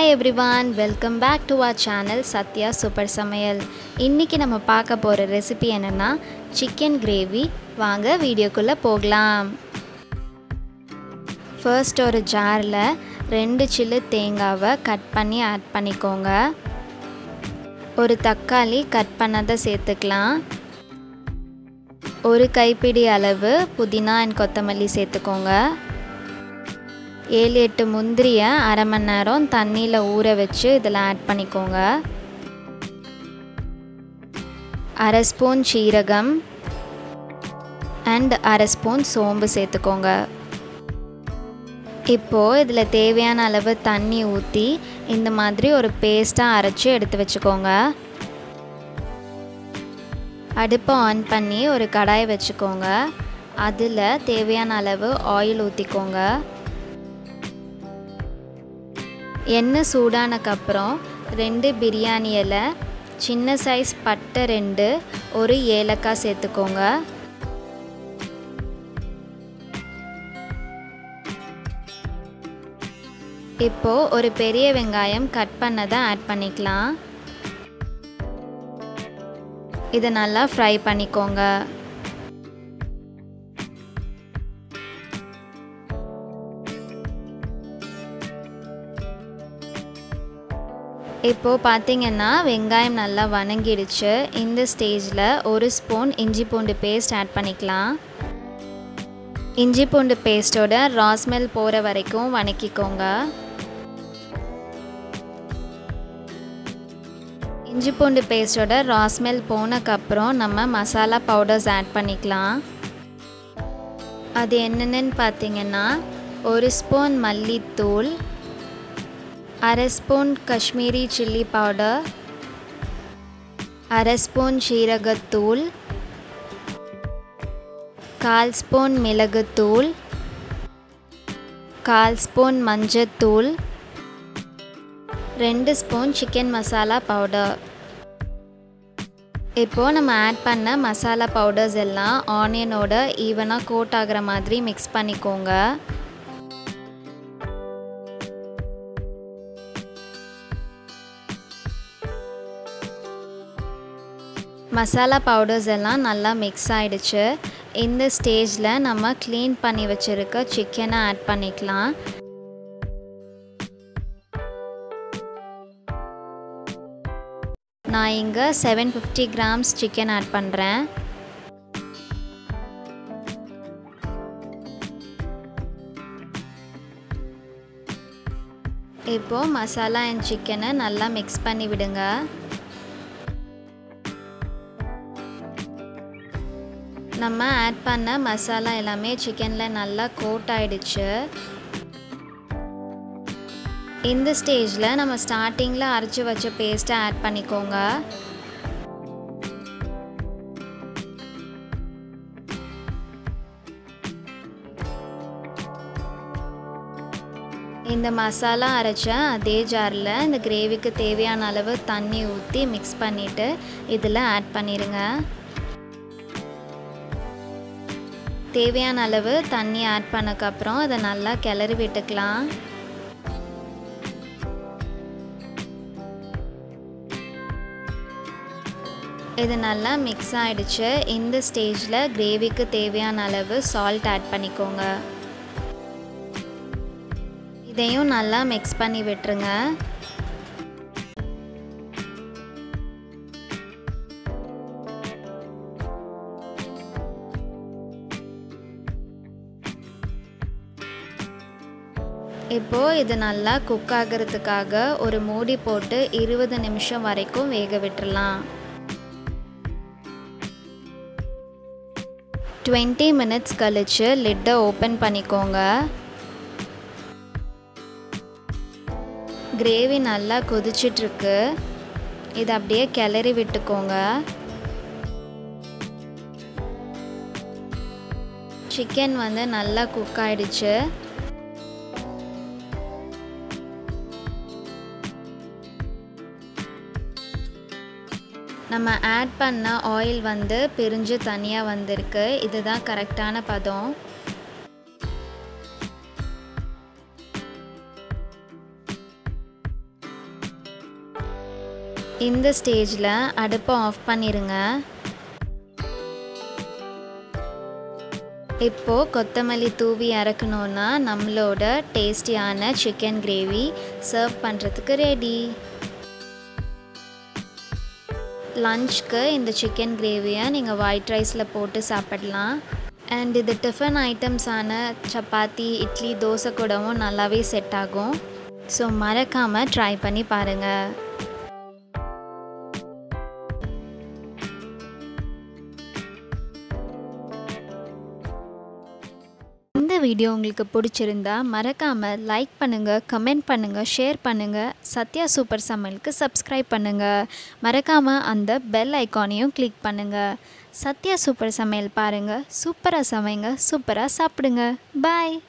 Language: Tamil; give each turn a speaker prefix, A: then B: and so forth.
A: hi everyone welcome back to our channel Sathya super Samayal இன்றைக்கி நம்ம பார்க்க போகிற ரெசிபி என்னென்னா சிக்கன் கிரேவி வாங்க வீடியோக்குள்ளே போகலாம் ஃபர்ஸ்ட் ஒரு ஜாரில் ரெண்டு சில்லு தேங்காவை கட் பண்ணி ஆட் பண்ணிக்கோங்க ஒரு தக்காளி கட் பண்ணதை சேர்த்துக்கலாம் ஒரு கைப்பிடி அளவு புதினா அண்ட் கொத்தமல்லி சேர்த்துக்கோங்க ஏழு எட்டு முந்திரியை அரை மணி நேரம் தண்ணியில் ஊற வச்சு இதில் ஆட் பண்ணிக்கோங்க அரை ஸ்பூன் சீரகம் அண்ட் அரை ஸ்பூன் சோம்பு சேர்த்துக்கோங்க இப்போது இதில் தேவையான அளவு தண்ணி ஊற்றி இந்த மாதிரி ஒரு பேஸ்ட்டாக அரைச்சி எடுத்து வச்சுக்கோங்க அடுப்பை ஆன் பண்ணி ஒரு கடாய் வச்சுக்கோங்க அதில் தேவையான அளவு ஆயில் ஊற்றிக்கோங்க எண்ணெய் சூடானக்கப்புறம் ரெண்டு பிரியாணி இலை சின்ன சைஸ் பட்டை ரெண்டு ஒரு ஏலக்காய் சேர்த்துக்கோங்க இப்போது ஒரு பெரிய வெங்காயம் கட் பண்ணதை ஆட் பண்ணிக்கலாம் இதை நல்லா ஃப்ரை பண்ணிக்கோங்க இப்போது பார்த்தீங்கன்னா வெங்காயம் நல்லா வணங்கிடுச்சு இந்த ஸ்டேஜில் ஒரு ஸ்பூன் இஞ்சி பூண்டு பேஸ்ட் ஆட் பண்ணிக்கலாம் இஞ்சி பூண்டு பேஸ்ட்டோட ராஸ்மெல் போகிற வரைக்கும் வணக்கிக்கோங்க இஞ்சி பூண்டு பேஸ்ட்டோட ராஸ்மெல் போனக்கப்புறம் நம்ம மசாலா பவுடர்ஸ் ஆட் பண்ணிக்கலாம் அது என்னென்னு பார்த்தீங்கன்னா ஒரு ஸ்பூன் மல்லித்தூள் அரை ஸ்பூன் காஷ்மீரி சில்லி பவுடர் அரை ஸ்பூன் சீரகத்தூள் கால் ஸ்பூன் மிளகுத்தூள் கால் ஸ்பூன் மஞ்சத்தூள் ரெண்டு ஸ்பூன் சிக்கன் மசாலா பவுடர் இப்போது நம்ம ஆட் பண்ண மசாலா பவுடர்ஸ் எல்லாம் ஆனியனோட ஈவனாக கோட் ஆகிற மாதிரி மிக்ஸ் பண்ணிக்கோங்க மசாலா பவுடர்ஸ் எல்லாம் நல்லா மிக்ஸ் ஆகிடுச்சு இந்த ஸ்டேஜில் நம்ம க்ளீன் பண்ணி வச்சுருக்க சிக்கனை ஆட் பண்ணிக்கலாம் நான் இங்கே seven fifty grams chicken add பண்ணுறேன் இப்போது மசாலா அண்ட் சிக்கனை நல்லா மிக்ஸ் பண்ணி விடுங்க நம்ம ஆட் பண்ண மசாலா எல்லாமே சிக்கனில் நல்லா கோட் ஆயிடுச்சு இந்த ஸ்டேஜில் நம்ம ஸ்டார்டிங்கில் அரைச்சி வச்ச பேஸ்ட்டை ஆட் பண்ணிக்கோங்க இந்த மசாலா அரைச்ச அதே ஜாரில் இந்த கிரேவிக்கு தேவையான அளவு தண்ணி ஊற்றி மிக்ஸ் பண்ணிவிட்டு இதில் ஆட் பண்ணிடுங்க தேவையான அளவு தண்ணி ஆட் பண்ணக்கப்புறம் அதை நல்லா கிளறி விட்டுக்கலாம் இது நல்லா மிக்ஸ் ஆகிடுச்சு இந்த ஸ்டேஜில் கிரேவிக்கு தேவையான அளவு சால்ட் ஆட் பண்ணிக்கோங்க இதையும் நல்லா மிக்ஸ் பண்ணி விட்டுருங்க இப்போது இது நல்லா குக் ஆகிறதுக்காக ஒரு மூடி போட்டு இருபது நிமிஷம் வரைக்கும் வேக விட்டுறலாம் டுவெண்ட்டி மினிட்ஸ் கழித்து லிட்டை ஓப்பன் பண்ணிக்கோங்க கிரேவி நல்லா கொதிச்சிட்ருக்கு இதை அப்படியே கிளறி விட்டுக்கோங்க சிக்கன் வந்து நல்லா குக் ஆயிடுச்சு நம்ம ஆட் பண்ண ஆயில் வந்து பிரிஞ்சு தனியாக வந்திருக்கு இதுதான் கரெக்டான பதம் இந்த ஸ்டேஜில் அடுப்பை ஆஃப் பண்ணிடுங்க இப்போது கொத்தமல்லி தூவி இறக்கணுன்னா நம்மளோட டேஸ்டியான சிக்கன் கிரேவி சர்வ் பண்ணுறதுக்கு ரெடி லஞ்ச்க்கு இந்த சிக்கன் கிரேவியை நீங்கள் ஒயிட் ரைஸில் போட்டு சாப்பிடலாம் அண்ட் இது டிஃபன் ஐட்டம்ஸான சப்பாத்தி இட்லி தோசை கூடவும் நல்லாவே செட் ஆகும் ஸோ மறக்காமல் ட்ரை பண்ணி பாருங்கள் இந்த வீடியோ உங்களுக்கு பிடிச்சிருந்தா மறக்காமல் லைக் பண்ணுங்கள் கமெண்ட் பண்ணுங்கள் ஷேர் பண்ணுங்கள் சத்யா சூப்பர் சமையலுக்கு சப்ஸ்கிரைப் பண்ணுங்கள் மறக்காமல் அந்த பெல் ஐக்கானையும் கிளிக் பண்ணுங்கள் சத்யா சூப்பர் சமையல் பாருங்கள் சூப்பராக சமைங்க சூப்பராக சாப்பிடுங்க பாய்